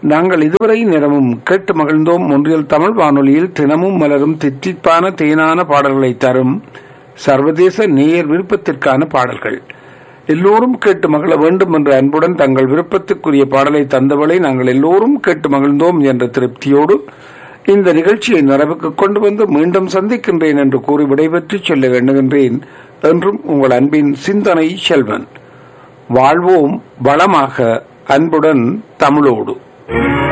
நாங்கள் இதுவரை நேரமும் கேட்டு மகிழ்ந்தோம் ஒன்றியல் தமிழ் வானொலியில் தினமும் மலரும் தித்திப்பான தேனான பாடல்களை தரும் சர்வதேச நேயர் விருப்பத்திற்கான பாடல்கள் எல்லோரும் கேட்டு மகிழ வேண்டும் என்ற அன்புடன் தங்கள் விருப்பத்துக்குரிய பாடலை தந்தவளை நாங்கள் எல்லோரும் கேட்டு மகிழ்ந்தோம் என்ற திருப்தியோடு இந்த நிகழ்ச்சியை நிறைவுக்கு கொண்டு வந்து மீண்டும் சந்திக்கின்றேன் என்று கூறி விடைபெற்று சொல்ல எண்ணுகின்றேன் என்றும் உங்கள் அன்பின் சிந்தனை செல்வன் வாழ்வோம் வளமாக அன்புடன் தமிழோடு